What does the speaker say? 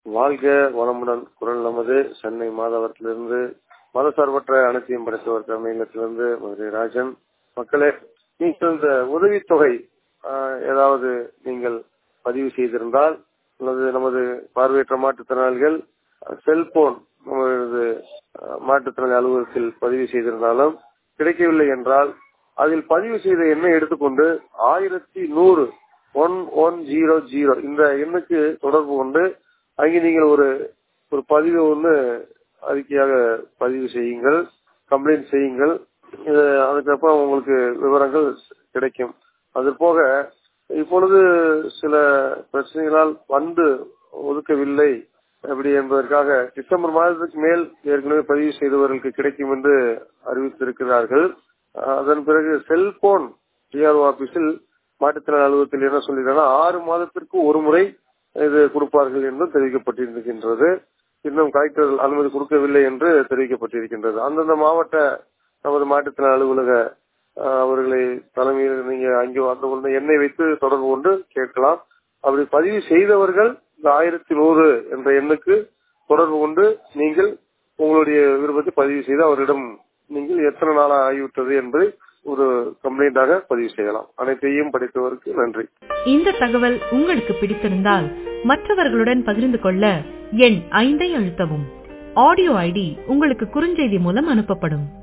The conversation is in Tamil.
வாழ்க வளமுடன் குரல் நமது சென்னை மாதவரத்திலிருந்து மதசார்பற்ற அனைத்தையும் படைத்தவர் தமிழகத்திலிருந்து மதுரை ராஜன் மக்களே நீங்கள் இந்த உதவித்தொகை ஆஹ், ஏதாவது நீங்கள் பதிவு செய்திருந்தால் அல்லது நமது பார்வையற்ற மாற்றுத்திறனாளிகள் செல்போன் நமது ஆஹ், மாற்றுத்திறனாளி அலுவலகத்தில் பதிவு செய்திருந்தாலும் கிடைக்கவில்லை என்றால் அதில் பதிவு செய்த எண்ணை எடுத்துக்கொண்டு ஆயிரத்தி நூறு ஒன் ஒன் ஜீரோ ஜீரோ இந்த எண்ணுக்கு தொடர்பு கொண்டு அங்கே நீங்கள் ஒரு ஒரு பதிவு ஒன்று அறிக்கையாக பதிவு செய்யுங்கள் கம்ப்ளைண்ட் செய்யுங்கள் இது அதுக்கப்புறம் உங்களுக்கு விவரங்கள் கிடைக்கும் அது போக இப்பொழுது சில பிரச்சனைகளால் ஃபண்டு ஒதுக்கவில்லை அப்படி என்பதற்காக டிசம்பர் மாதத்துக்கு மேல் ஏற்கனவே பதிவு செய்தவர்களுக்கு கிடைக்கும் என்று அறிவித்திருக்கிறார்கள் அஹ் அதன் பிறகு செல்போன் டிஆர்ஓ ஆபீஸில் மாற்றுத்திறன் அலுவலகத்தில் என்ன சொல்லியிருக்காங்கன்னா ஆறு மாதத்திற்கு ஒரு முறை இது கொடுப்பார்கள் என்றும் தெரிவிக்கப்பட்டிருக்கின்றது இன்னும் கலெக்டர் அனுமதி கொடுக்கவில்லை என்று தெரிவிக்கப்பட்டிருக்கின்றது அந்தந்த மாவட்ட நமது மாற்றுத்திறன் அலுவலக அஹ், அவர்களை தலைமையில் நீங்க அங்கே அந்த கொண்டு எண்ணெய் வைத்து தொடர்பு கொண்டு கேட்கலாம் அப்படி பதிவு செய்தவர்கள் இந்த ஆயிரத்தி நூறு என்ற எண்ணுக்கு தொடர்பு கொண்டு நீங்கள் உங்களுடைய விருப்பத்தை பதிவு செய்து அவரிடம் நீங்கள் எத்தனை நாளா ஆகிவிட்டது என்பதை ஒரு கம்ப்ளைண்டாக பதிவு செய்யலாம் அனைத்தையும் படித்தவருக்கு நன்றி இந்த தகவல் உங்களுக்கு பிடித்திருந்தால் மற்றவர்களுடன் பகிர்ந்து கொள்ள எண் ஐந்தை அழுத்தவும் ஆடியோ ஐடி உங்களுக்கு குறுஞ்செய்தி மூலம் அனுப்பப்படும்